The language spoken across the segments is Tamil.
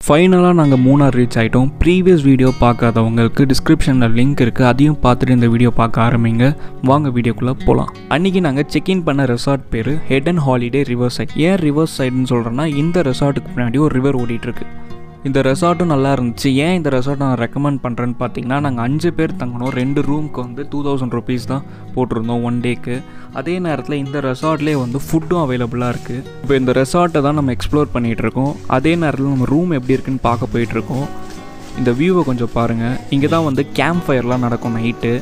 ஃபைனலாக நாங்கள் மூணார் ரீச் ஆகிட்டோம் ப்ரீவியஸ் வீடியோ பார்க்காதவங்களுக்கு டிஸ்கிரிப்ஷனில் லிங்க் இருக்குது அதையும் பார்த்துட்டு இந்த வீடியோ பார்க்க ஆரம்பிங்க வாங்க வீடியோக்குள்ளே போகலாம் அன்றைக்கி நாங்கள் செக்இன் பண்ண ரெசார்ட் பேர் head and holiday river side ஏன் ரிவர் சைடுன்னு சொல்கிறேன்னா இந்த ரெசார்ட்டுக்கு பின்னாடி ஒரு ரிவர் ஓடிட்டுருக்கு இந்த ரெசார்ட்டும் நல்லா இருந்துச்சு ஏன் இந்த ரெசார்ட்டை நான் ரெக்கமெண்ட் பண்ணுறேன்னு பார்த்தீங்கன்னா நாங்கள் அஞ்சு பேர் தங்கினோம் ரெண்டு ரூமுக்கு வந்து டூ தௌசண்ட் ருபீஸ் தான் போட்டிருந்தோம் ஒன் டேக்கு அதே நேரத்தில் இந்த ரெசார்ட்லேயே வந்து ஃபுட்டும் அவைலபிளாக இருக்குது இப்போ இந்த ரெசார்ட்டை தான் நம்ம எக்ஸ்ப்ளோர் பண்ணிகிட்டு இருக்கோம் அதே நேரத்தில் நம்ம ரூம் எப்படி இருக்குன்னு பார்க்க போயிட்டுருக்கோம் இந்த வியூவை கொஞ்சம் பாருங்கள் இங்கே தான் வந்து கேம்ப் ஃபயர்லாம் நடக்கும் நைட்டு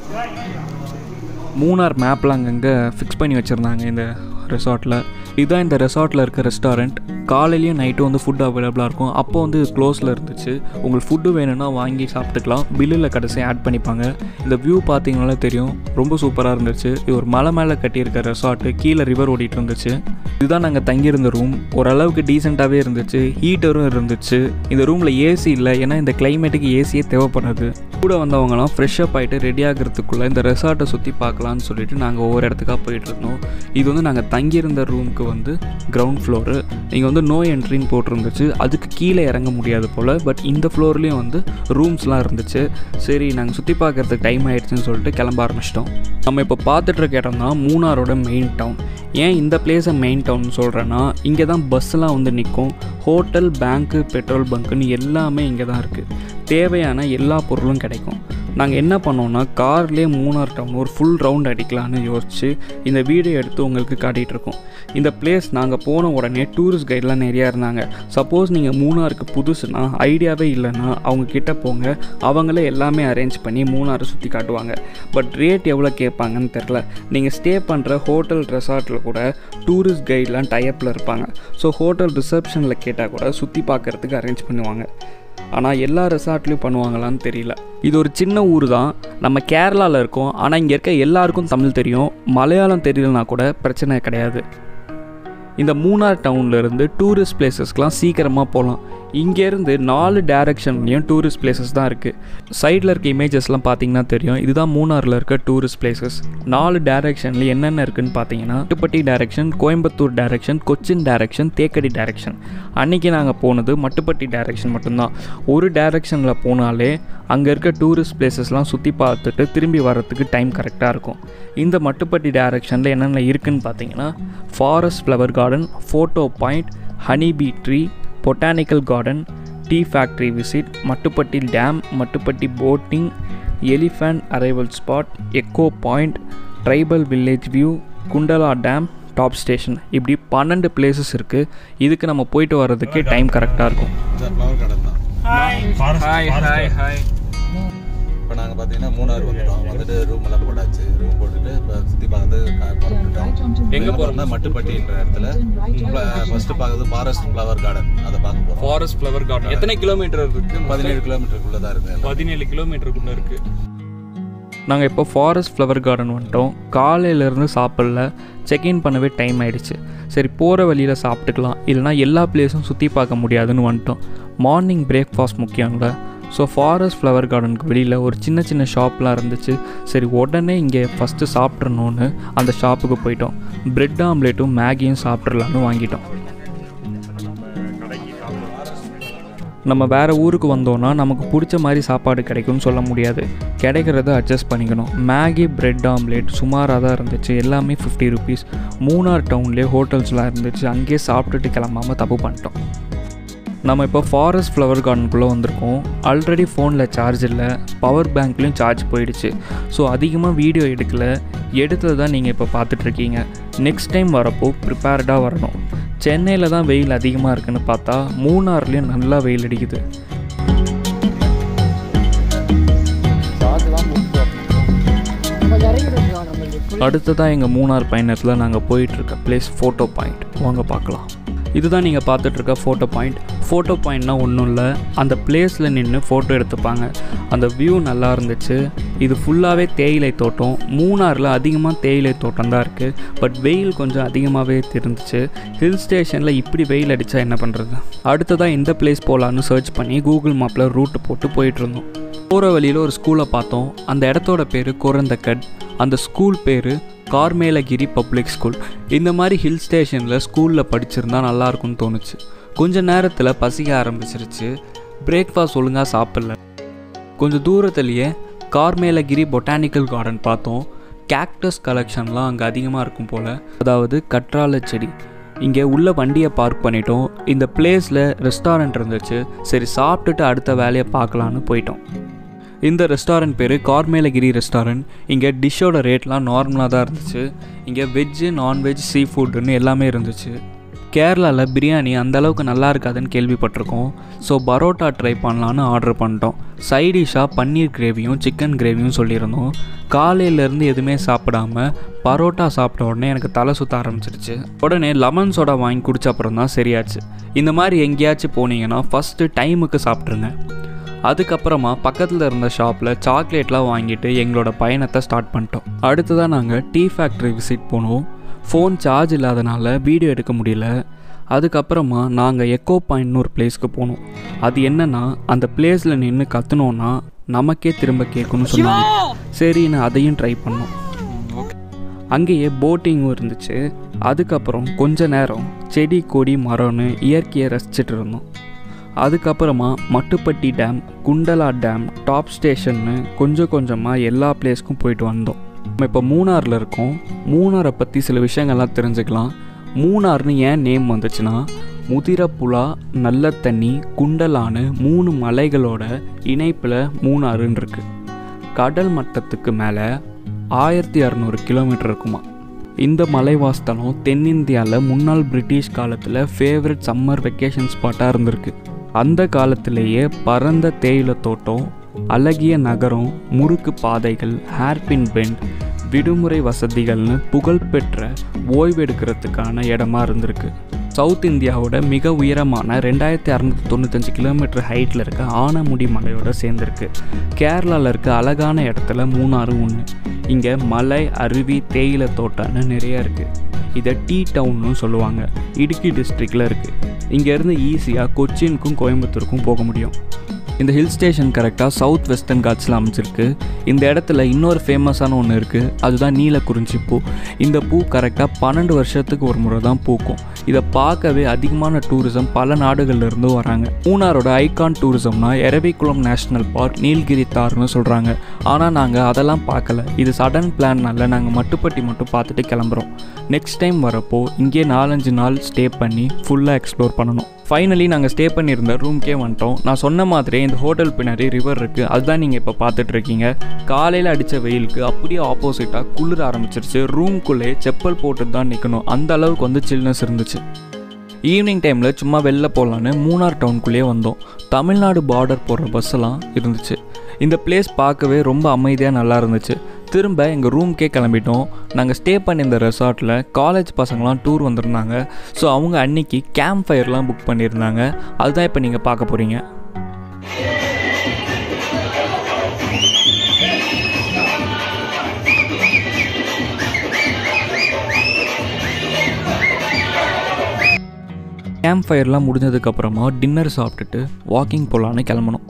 மூணார் மேப்லாம் அங்கங்கே ஃபிக்ஸ் பண்ணி வச்சுருந்தாங்க இந்த ரெசார்ட்டில் இதுதான் இந்த ரெசார்ட்டில் இருக்க ரெஸ்டாரண்ட் காலையிலையும் நைட்டும் வந்து ஃபுட் அவைலபிளாக இருக்கும் அப்போ வந்து க்ளோஸில் இருந்துச்சு உங்களுக்கு ஃபுட்டு வேணும்னா வாங்கி சாப்பிட்டுக்கலாம் பில்லில் கடைசி ஆட் பண்ணிப்பாங்க இந்த வியூ பார்த்தீங்கனாலே தெரியும் ரொம்ப சூப்பராக இருந்துச்சு இது ஒரு மலை மேலே கட்டியிருக்க ரெசார்ட்டு கீழே ரிவர் ஓடிட்டு இருந்துச்சு இதுதான் நாங்கள் தங்கியிருந்த ரூம் ஓரளவுக்கு டீசெண்டாகவே இருந்துச்சு ஹீட்டரும் இருந்துச்சு இந்த ரூமில் ஏசி இல்லை ஏன்னா இந்த கிளைமேட்டுக்கு ஏசியே தேவைப்படுது கூட வந்தவங்கலாம் ஃப்ரெஷ்ஷப் ஆகிட்டு ரெடி ஆகிறதுக்குள்ளே இந்த ரெசார்ட்டை சுற்றி பார்க்கலான்னு சொல்லிட்டு நாங்கள் ஒவ்வொரு இடத்துக்காக போயிட்டு இருந்தோம் இது வந்து நாங்கள் தங்கியிருந்த ரூமுக்கு வந்து கிரவுண்ட் ஃப்ளோரு இங்கே வந்து நோ என்ட்ரின்னு போட்டிருந்துச்சு அதுக்கு கீழே இறங்க முடியாது போல் பட் இந்த ஃப்ளோர்லேயும் வந்து ரூம்ஸ்லாம் இருந்துச்சு சரி நாங்கள் சுற்றி பார்க்கறதுக்கு டைம் ஆயிடுச்சுன்னு சொல்லிட்டு கிளம்ப ஆரம்பிச்சிட்டோம் நம்ம இப்போ பார்த்துட்டு இருக்க இடம் தான் மூணாரோட மெயின் டவுன் ஏன் இந்த பிளேஸை மெயின் டவுன் சொல்கிறேன்னா இங்கே தான் பஸ்ஸெலாம் வந்து நிற்கும் ஹோட்டல் பேங்க்கு பெட்ரோல் பங்க்குன்னு எல்லாமே இங்கே தான் இருக்குது தேவையான எல்லா பொருளும் கிடைக்கும் நாங்கள் என்ன பண்ணோம்னா கார்லேயே மூணார் டவுன் ஒரு ஃபுல் ரவுண்ட் அடிக்கலான்னு யோசிச்சு இந்த வீடியோ எடுத்து உங்களுக்கு காட்டிகிட்டு இருக்கோம் இந்த பிளேஸ் நாங்கள் போன உடனே டூரிஸ்ட் கைட்லாம் நிறையா இருந்தாங்க சப்போஸ் நீங்கள் மூணாருக்கு புதுசுனா ஐடியாவே இல்லைன்னா அவங்க கிட்ட போங்க அவங்களே எல்லாமே அரேஞ்ச் பண்ணி மூணாரை சுற்றி காட்டுவாங்க பட் ரேட் எவ்வளோ கேட்பாங்கன்னு தெரில நீங்கள் ஸ்டே பண்ணுற ஹோட்டல் ரெசார்ட்டில் கூட டூரிஸ்ட் கைட்லாம் டைப்பில் இருப்பாங்க ஸோ ஹோட்டல் ரிசப்ஷனில் கேட்டால் கூட சுற்றி பார்க்குறதுக்கு அரேஞ்ச் பண்ணுவாங்க ஆனால் எல்லா ரெசார்ட்லேயும் பண்ணுவாங்களான்னு தெரியல இது ஒரு சின்ன ஊர் தான் நம்ம கேரளாவில் இருக்கோம் ஆனால் இங்கே இருக்க எல்லாருக்கும் தமிழ் தெரியும் மலையாளம் தெரியலனா கூட பிரச்சனை கிடையாது இந்த மூணார் டவுன்லேருந்து டூரிஸ்ட் பிளேசஸ்க்கெலாம் சீக்கிரமாக போகலாம் இங்கேருந்து நாலு டேரெக்ஷன்லேயும் டூரிஸ்ட் பிளேசஸ் தான் இருக்குது சைடில் இருக்க இமேஜஸ்லாம் பார்த்தீங்கன்னா தெரியும் இதுதான் மூணாரில் இருக்க டூரிஸ்ட் பிளேசஸ் நாலு டேரெக்ஷனில் என்னென்ன இருக்குதுன்னு பார்த்தீங்கன்னா Mattupetty direction Coimbatore direction Cochin direction Thekkady direction அன்றைக்கி நாங்கள் போனது மட்டுப்பட்டி டேரெக்ஷன் மட்டும்தான் ஒரு டேரெக்ஷனில் போனாலே அங்கே இருக்க டூரிஸ்ட் பிளேசஸ்லாம் சுற்றி பார்த்துட்டு திரும்பி வர்றதுக்கு டைம் கரெக்டாக இருக்கும் இந்த மட்டுப்பட்டி டேரெக்ஷனில் என்னென்ன இருக்குதுன்னு பார்த்தீங்கன்னா forest flower garden photo point honeybee tree botanical garden tea factory visit Mattupetty dam Mattupetty boating elephant arrival spot echo point tribal village view Kundala dam top station இப்படி பன்னெண்டு பிளேசஸ் இருக்குது இதுக்கு நம்ம போயிட்டு வர்றதுக்கே டைம் கரெக்டாக இருக்கும் ஃப்ளவர் கார்டன் தான் ஹாய் ஹாய் ஹாய் இப்போ நாங்கள் பார்த்தீங்கன்னா மூணாறு வந்துட்டோம் வந்துட்டு ரூம் எல்லாம் போட்டாச்சு ரூம் போட்டுட்டு இப்போ சுற்றி பார்க்கறது புறப்பட்டுட்டோம் எங்க போறோம்? மட்டுப்பட்டின்ற இடத்துல ஃபர்ஸ்ட் பார்க்கறது ஃபாரஸ்ட் ஃப்ளவர் கார்டன் அதை பார்க்க போகிறோம் ஃபாரஸ்ட் ஃப்ளவர் கார்டன் எத்தனை கிலோமீட்டர் இருக்கு பதினேழு கிலோமீட்டருக்குள்ளே தான் இருக்குது பதினேழு கிலோமீட்டருக்குள்ள இருக்கு நாங்கள் இப்போ ஃபாரஸ்ட் ஃப்ளவர் கார்டன் வந்துட்டோம் காலையிலேருந்து சாப்பிடல செக்இன் பண்ணவே டைம் ஆயிடுச்சு சரி போகிற வழியில் சாப்பிட்டுக்கலாம் இல்லைனா எல்லா பிளேஸும் சுற்றி பார்க்க முடியாதுன்னு வந்துட்டோம் மார்னிங் பிரேக்ஃபாஸ்ட் முக்கியம்ல ஸோ ஃபாரஸ்ட் ஃப்ளவர் கார்டனுக்கு வெளியில் ஒரு சின்ன சின்ன ஷாப்லாம் இருந்துச்சு சரி உடனே இங்கே ஃபஸ்ட்டு சாப்பிட்றணுன்னு அந்த ஷாப்புக்கு போயிட்டோம் பிரெட் ஆம்லேட்டும் மேகியும் சாப்பிட்றலான்னு வாங்கிட்டோம் நம்ம வேறு ஊருக்கு வந்தோன்னா நமக்கு பிடிச்ச மாதிரி சாப்பாடு கிடைக்கும்னு சொல்ல முடியாது கிடைக்கிறத அட்ஜஸ்ட் பண்ணிக்கணும் மேகி பிரெட் ஆம்லேட் சுமாராக தான் இருந்துச்சு எல்லாமே ஃபிஃப்டி ருபீஸ் மூணார் டவுன்லேயே ஹோட்டல்ஸ்லாம் இருந்துச்சு அங்கேயே சாப்பிட்டுட்டு கிளம்பாமல் தப்பு பண்ணிட்டோம் நம்ம இப்போ ஃபாரஸ்ட் ஃப்ளவர் கார்டனுக்குள்ளே வந்திருக்கோம் ஆல்ரெடி ஃபோனில் சார்ஜ் இல்லை பவர் பேங்க்லேயும் சார்ஜ் போயிடுச்சு ஸோ அதிகமாக வீடியோ எடுக்கல எடுத்தது தான் நீங்கள் இப்போ பார்த்துட்ருக்கீங்க நெக்ஸ்ட் டைம் வரப்போ ப்ரிப்பேர்டாக வரணும் சென்னையில் தான் வெயில் அதிகமாக இருக்குன்னு பார்த்தா மூணார்லேயும் நல்லா வெயில் அடிக்குது அடுத்ததாக எங்கள் மூணார் பயணத்தில் நாங்கள் போயிட்டுருக்க பிளேஸ் ஃபோட்டோ பாயிண்ட் வாங்க பார்க்கலாம் இதுதான் நீங்கள் பார்த்துட்ருக்க ஃபோட்டோ பாயிண்ட் ஃபோட்டோ பாயிண்ட்னா ஒன்றும் இல்லை அந்த பிளேஸில் நின்று ஃபோட்டோ எடுத்துப்பாங்க அந்த வியூ நல்லா இருந்துச்சு இது ஃபுல்லாகவே தேயிலை தோட்டம் மூணாரில் அதிகமாக தேயிலை தோட்டம் தான் இருக்குது பட் வெயில் கொஞ்சம் அதிகமாகவே இருந்துச்சு ஹில் ஸ்டேஷனில் இப்படி வெயில் அடித்தா என்ன பண்ணுறது அடுத்ததாக இந்த பிளேஸ் போகலான்னு சர்ச் பண்ணி கூகுள் மேப்பில் ரூட்டு போட்டு போயிட்டு இருந்தோம் போகிற வழியில் ஒரு ஸ்கூலை பார்த்தோம் அந்த இடத்தோட பேர் குரந்தக்கட் அந்த ஸ்கூல் பேர் கார்மேலகிரி பப்ளிக் ஸ்கூல் இந்த மாதிரி ஹில் ஸ்டேஷனில் ஸ்கூலில் படிச்சிருந்தா நல்லாயிருக்கும்னு தோணுச்சு கொஞ்ச நேரத்தில் பசிக்க ஆரம்பிச்சிருச்சு பிரேக்ஃபாஸ்ட் ஒழுங்காக சாப்பிடல கொஞ்சம் தூரத்துலேயே கார்மேலகிரி பொட்டானிக்கல் கார்டன் பார்த்தோம் கேக்டஸ் கலெக்ஷன்லாம் அங்கே அதிகமாக இருக்கும் போல் அதாவது கற்றாழை செடி இங்கே உள்ள வண்டியை பார்க் பண்ணிட்டோம் இந்த பிளேஸில் ரெஸ்டாரண்ட் இருந்துச்சு சரி சாப்பிட்டுட்டு அடுத்த வேலையை பார்க்கலான்னு போயிட்டோம் இந்த ரெஸ்டாரண்ட் பேர் கார்மேலகிரி ரெஸ்டாரண்ட் இங்கே டிஷ்ஷோட ரேட்லாம் நார்மலாக தான் இருந்துச்சு இங்கே வெஜ்ஜு நான்வெஜ் சீ ஃபுட்டுன்னு எல்லாமே இருந்துச்சு கேரளாவில் பிரியாணி அந்த அளவுக்கு நல்லா இருக்காதுன்னு கேள்விப்பட்டிருக்கோம் ஸோ பரோட்டா ட்ரை பண்ணலான்னு ஆர்டர் பண்ணிட்டோம் சைடிஷாக பன்னீர் கிரேவியும் சிக்கன் கிரேவியும் சொல்லியிருந்தோம் காலையிலேருந்து எதுவுமே சாப்பிடாம பரோட்டா சாப்பிட்ட உடனே எனக்கு தலை சுற்ற ஆரம்பிச்சிருச்சு உடனே லெமன் சோடா வாங்கி குடிச்ச அப்புறம் தான் சரியாச்சு இந்த மாதிரி எங்கேயாச்சும் போனீங்கன்னா ஃபஸ்ட்டு டைமுக்கு சாப்பிட்ருங்க அதுக்கப்புறமா பக்கத்தில் இருந்த ஷாப்பில் சாக்லேட்லாம் வாங்கிட்டு எங்களோட பயணத்தை ஸ்டார்ட் பண்ணிட்டோம் அடுத்ததாக நாங்கள் டீ ஃபேக்ட்ரி விசிட் போனோம் ஃபோன் சார்ஜ் இல்லாதனால வீடியோ எடுக்க முடியல அதுக்கப்புறமா நாங்கள் எக்கோ பாயிண்ட்னு ஒரு பிளேஸ்க்கு போனோம் அது என்னன்னா அந்த பிளேஸில் நின்று கத்துனோன்னா நமக்கே திரும்ப கேட்கணும்னு சொன்னாங்க சரின்னு அதையும் ட்ரை பண்ணோம் அங்கேயே போட்டிங்கும் இருந்துச்சு அதுக்கப்புறம் கொஞ்ச நேரம் செடி கொடி மரம்னு இயற்கையை ரசிச்சிட்டு இருந்தோம் அதுக்கப்புறமா Mattupetty dam Kundala dam top ஸ்டேஷன்னு கொஞ்சம் கொஞ்சமாக எல்லா பிளேஸ்க்கும் போயிட்டு வந்தோம் நம்ம இப்போ மூணாரில் இருக்கோம் மூணாரை பற்றி சில விஷயங்கள்லாம் தெரிஞ்சுக்கலாம் மூணார்னு ஏன் நேம் வந்துச்சுன்னா முதிரப்புலா நல்ல தண்ணி குண்டலான்னு மூணு மலைகளோட இணைப்பில் மூணாறுன்னு இருக்கு கடல் மட்டத்துக்கு மேலே ஆயிரத்தி அறநூறு கிலோமீட்டர் இருக்குமா இந்த மலைவாஸ்தலம் தென்னிந்தியாவில் முன்னாள் பிரிட்டிஷ் காலத்தில் ஃபேவரட் சம்மர் வெக்கேஷன் ஸ்பாட்டாக இருந்திருக்கு அந்த காலத்திலேயே பரந்த தேயிலை தோட்டம் அழகிய நகரம் முறுக்கு பாதைகள் ஹேர்பின் பெண்ட் விடுமுறை வசதிகள்னு புகழ்பெற்ற ஓய்வெடுக்கிறதுக்கான இடமா இருந்திருக்கு சவுத் இந்தியாவோட மிக உயரமான ரெண்டாயிரத்தி அறநூற்றி தொண்ணூத்தஞ்சு கிலோமீட்டர் ஹைட்டில் இருக்க ஆனமுடி மலையோட சேர்ந்துருக்கு கேரளாவில் இருக்க அழகான இடத்துல மூணாறு ஒன்று இங்கே மலை அருவி தேயிலை தோட்டம்னு நிறைய இருக்குது இதை டீ டவுன்னு சொல்லுவாங்க இடுக்கி டிஸ்ட்ரிக்டில் இருக்குது இங்கேருந்து ஈஸியாக கொச்சினுக்கும் கோயம்புத்தூருக்கும் போக முடியும் இந்த ஹில் ஸ்டேஷன் கரெக்டாக சவுத் வெஸ்டர்ன் காட்ஸில் அமைஞ்சிருக்கு இந்த இடத்துல இன்னொரு ஃபேமஸான ஒன்று இருக்குது அதுதான் நீலக்குறிஞ்சி பூ இந்த பூ கரெக்டாக பன்னெண்டு வருஷத்துக்கு ஒரு முறை தான் பூக்கும் இதை பார்க்கவே அதிகமான டூரிசம் பல நாடுகள்ல இருந்து வராங்க மூணாரோட ஐகான் டூரிசம்னா எரவிக்குளம் நேஷனல் பார்க் நீல்கிரி தார்னு சொல்கிறாங்க ஆனால் நாங்கள் அதெல்லாம் பார்க்கல இது சடன் பிளான்னால நாங்கள் மட்டுப்பட்டி மட்டும் பார்த்துட்டு கிளம்புறோம் நெக்ஸ்ட் டைம் வரப்போ இங்கே நாலஞ்சு நாள் ஸ்டே பண்ணி ஃபுல்லாக எக்ஸ்ப்ளோர் பண்ணணும் ஃபைனலி நாங்கள் ஸ்டே பண்ணியிருந்த ரூம்க்கே வந்துட்டோம் நான் சொன்ன மாதிரியே இந்த ஹோட்டல் பின்னாடி ரிவர் இருக்குது அதுதான் நீங்கள் இப்போ பார்த்துட்டு இருக்கீங்க காலையில் அடித்த வெயிலுக்கு அப்படியே ஆப்போசிட்டாக குளிர ஆரம்பிச்சிருச்சு ரூம்குள்ளே செப்பல் போட்டு தான் நிற்கணும் அந்த அளவுக்கு வந்து சில்னஸ் இருந்துச்சு ஈவினிங் டைமில் சும்மா வெளில போகலான்னு மூணார் டவுனுக்குள்ளேயே வந்தோம் தமிழ்நாடு பார்டர் போகிற பஸ்ஸெல்லாம் இருந்துச்சு இந்த பிளேஸ் பார்க்கவே ரொம்ப அமைதியாக நல்லா இருந்துச்சு திரும்ப எங்கள் ரூம்க்கே கிளம்பிட்டோம் நாங்கள் ஸ்டே பண்ணியிருந்த ரெசார்ட்டில் காலேஜ் பசங்களாம் டூர் வந்திருந்தாங்க ஸோ அவங்க அன்னைக்கு கேம்ப் ஃபயர்லாம் புக் பண்ணியிருந்தாங்க அதுதான் இப்போ நீங்கள் பார்க்க போகிறீங்க கேம்ப் ஃபயர்லாம் முடிஞ்சதுக்கப்புறமா டின்னர் சாப்பிட்டுட்டு வாக்கிங் போகலான்னு கிளம்பணும்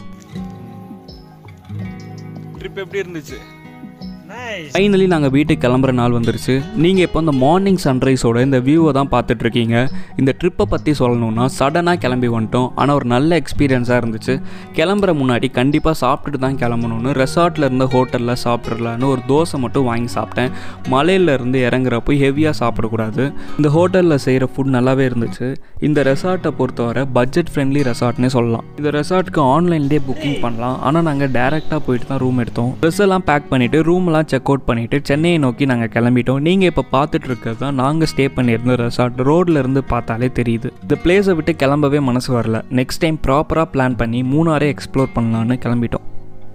ட்ரிப் எப்படி இருந்துச்சு ஃபைனலி நாங்கள் வீட்டுக்கு கிளம்புற நாள் வந்துருச்சு நீங்கள் இப்போ இந்த மார்னிங் சன்ரைஸோட இந்த வியூவை தான் பார்த்துட்டு இருக்கீங்க இந்த ட்ரிப்பை பற்றி சொல்லணும்னா சடனாக கிளம்பி வந்துட்டோம் ஆனால் ஒரு நல்ல எக்ஸ்பீரியன்ஸாக இருந்துச்சு கிளம்புற முன்னாடி கண்டிப்பாக சாப்பிட்டுட்டு தான் கிளம்பணும்னு ரெசார்ட்டில் இருந்த ஹோட்டலில் சாப்பிட்றலான்னு ஒரு தோசை மட்டும் வாங்கி சாப்பிட்டேன் மலையில இருந்து இறங்குறப்போ ஹெவியாக சாப்பிடக்கூடாது இந்த ஹோட்டலில் செய்கிற ஃபுட் நல்லாவே இருந்துச்சு இந்த ரெசார்ட்டை பொறுத்தவரை பட்ஜெட் ஃப்ரெண்ட்லி ரெசார்ட்னே சொல்லலாம் இந்த ரெசார்ட்டுக்கு ஆன்லைன்லேயே புக்கிங் பண்ணலாம் ஆனால் நாங்கள் டேரெக்டாக போயிட்டு தான் ரூம் எடுத்தோம் ட்ரெஸ் எல்லாம் பேக் பண்ணிவிட்டு ரூம்லாம் செக் அவுட் பண்ணிவிட்டு சென்னையை நோக்கி நாங்கள் கிளம்பிட்டோம் நீங்கள் இப்போ பார்த்துட்டு இருக்கிறது தான் நாங்கள் ஸ்டே பண்ணியிருந்த ரெசார்ட் ரோட்ல இருந்து பார்த்தாலே தெரியுது இந்த பிளேஸை விட்டு கிளம்பவே மனசு வரல நெக்ஸ்ட் டைம் ப்ராப்பராக பிளான் பண்ணி மூணாரே எக்ஸ்ப்ளோர் பண்ணலான்னு கிளம்பிட்டோம்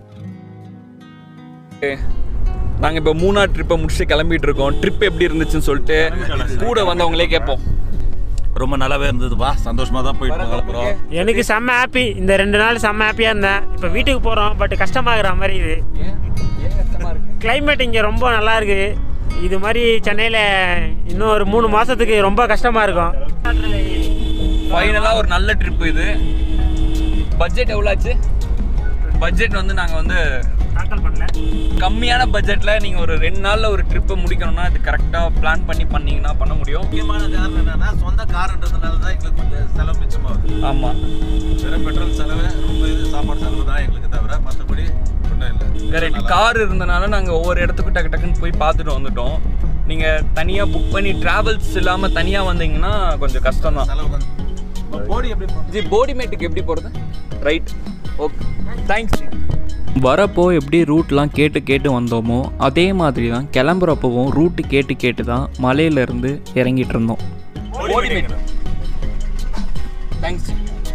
நாங்கள் இப்போ மூணார் ட்ரிப்பை முடிச்சுட்டு கிளம்பிட்டு இருக்கோம் ட்ரிப் எப்படி இருந்துச்சுன்னு சொல்லிட்டு கூட வந்தவங்களே கேட்போம் ரொம்ப நல்லாவே இருந்ததுப்பா சந்தோஷமா தான் போயிட்டு கிளம்புறோம் எனக்கு செம்ம ஹாப்பி இந்த ரெண்டு நாள் செம்ம ஹாப்பியாக இருந்தேன் இப்போ வீட்டுக்கு போகிறோம் பட் கஷ்டமாகிற மாதிரி இது கிளைமேட் இங்கே ரொம்ப நல்லா இருக்கு இது மாதிரி சென்னையில் இன்னும் ஒரு மூணு மாதத்துக்கு ரொம்ப கஷ்டமாக இருக்கும் ஃபைனலாக ஒரு நல்ல ட்ரிப் இது பட்ஜெட் எவ்வளோ ஆச்சு பட்ஜெட் வந்து நாங்கள் வந்து தாக்கல் பண்ணல கம்மியான பட்ஜெட்டில் நீங்கள் ஒரு ரெண்டு நாளில் ஒரு ட்ரிப்பை முடிக்கணும்னா இது கரெக்டாக பிளான் பண்ணி பண்ணீங்கன்னா பண்ண முடியும் முக்கியமான காரணம் என்னன்னா சொந்த கார்ன்றதுனால தான் எங்களுக்கு கொஞ்சம் செலவு மிச்சமாகுது ஆமாம் வெறும் பெட்ரோல் செலவு ரூம் இது சாப்பாடு செலவு தான் எங்களுக்கு தவிர மற்றபடி ஒன்றும் இல்லை கரெக்ட் கார் இருந்தனால நாங்கள் ஒவ்வொரு இடத்துக்கும் டக்கு டக்குன்னு போய் பார்த்துட்டு வந்துட்டோம் நீங்கள் தனியாக புக் பண்ணி ட்ராவல்ஸ் இல்லாமல் தனியாக வந்தீங்கன்னா கொஞ்சம் கஷ்டம் தான் செலவு கொஞ்சம் போடி எப்படி போகணும் ஜி போடிமேட்டுக்கு எப்படி போகிறது ரைட் ஓகே தேங்க்ஸ் வரப்போ எப்படி ரூட்லாம் கேட்டு கேட்டு வந்தோமோ அதே மாதிரி தான் கிளம்புறப்பவும் ரூட்டு கேட்டு கேட்டு தான் மலையிலேருந்து இறங்கிட்டு இருந்தோம் போடிமேட் தேங்க்ஸ்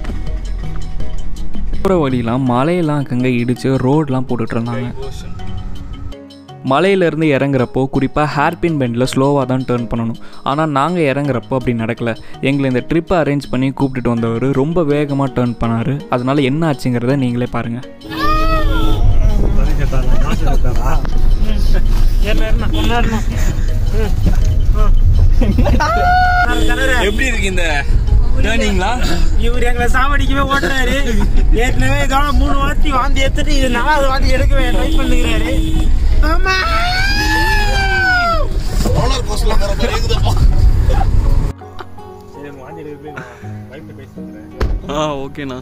போகிற வழியெலாம் மலையெல்லாம் அங்கங்கே இடித்து ரோடெலாம் போட்டுட்டு இருந்தாங்க மலையிலேருந்து இறங்குறப்போ குறிப்பாக ஹேர்பின் பெண்டில் ஸ்லோவாக தான் டேர்ன் பண்ணணும் ஆனால் நாங்கள் இறங்குறப்போ அப்படி நடக்கலை எங்களை இந்த ட்ரிப்பை அரேஞ்ச் பண்ணி கூப்பிட்டுட்டு வந்தவர் ரொம்ப வேகமாக டேர்ன் பண்ணார் அதனால் என்ன ஆச்சுங்கிறத நீங்களே பாருங்கள் ஏறினா ஏறினா ஒன்றா ஏறணும் எப்படி இருக்கு இந்த டேர்னிங்களா இவர் எங்களை சாவடிக்கவே ஓட்டுறாரு ஏற்கனவே இதோட மூணு வாட்டி வாந்தி எடுத்துட்டு இது நாலாவது வாந்தி எடுக்கவே ட்ரை பண்ணுகிறாரு ஆமா ரோலர் கோஸ்டர்ல வர மாதிரி இருக்குதுப்பா சரி வாந்தி எடுக்கிறது நான் வைஃப்ட்டு பேசிக்கிறேன் ஆ ஓகேண்ணா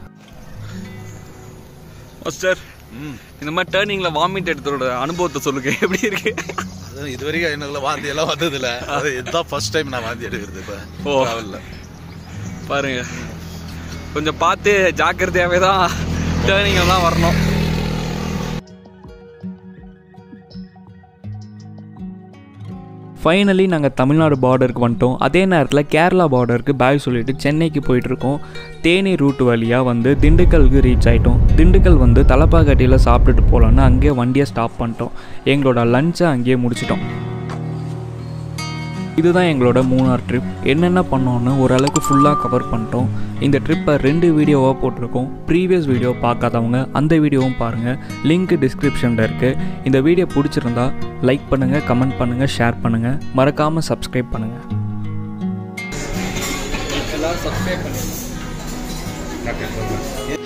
மாஸ்டர் இந்த மாதிரி டேர்னிங்கில் வாமிட் எடுத்தோட அனுபவத்தை சொல்லுங்க எப்படி இருக்கு அது இது வரைக்கும் எனக்கு வாந்தி எல்லாம் வந்தது இல்ல அது இதுதான் ஃபர்ஸ்ட் டைம் நான் வாந்தி எடுக்கிறது இப்போ ஓ. டிராவல்ல பாருங்க கொஞ்சம் பார்த்து ஜாக்கிரதையாகவே தான் டேர்னிங் எல்லாம் வரணும் ஃபைனலி நாங்கள் தமிழ்நாடு பார்டருக்கு வந்துட்டோம் அதே நேரத்தில் கேரளா பார்டருக்கு பாய் சொல்லிட்டு சென்னைக்கு போயிட்டுருக்கோம் தேனி ரூட் வழியாக வந்து திண்டுக்கலுக்கு ரீச் ஆகிட்டோம் திண்டுக்கல் வந்து தலப்பாக்கட்டியில் சாப்பிட்டுட்டு போகலான்னு அங்கேயே வண்டியை ஸ்டாப் பண்ணிட்டோம் எங்களோட லஞ்சை அங்கேயே முடிச்சிட்டோம் இதுதான் எங்களோட மூணார் ட்ரிப் என்னென்ன பண்ணோன்னு ஓரளவுக்கு ஃபுல்லாக கவர் பண்ணிட்டோம் இந்த ட்ரிப்பை ரெண்டு வீடியோவாக போட்டிருக்கோம் ப்ரீவியஸ் வீடியோ பார்க்காதவங்க அந்த வீடியோவும் பாருங்கள் லிங்க் டிஸ்கிரிப்ஷனில் இருக்குது இந்த வீடியோ பிடிச்சிருந்தா லைக் பண்ணுங்கள் கமெண்ட் பண்ணுங்கள் ஷேர் பண்ணுங்கள் மறக்காமல் சப்ஸ்கிரைப் பண்ணுங்கள் எல்லோரும் சப்ஸ்கிரைப் பண்ணுங்கள்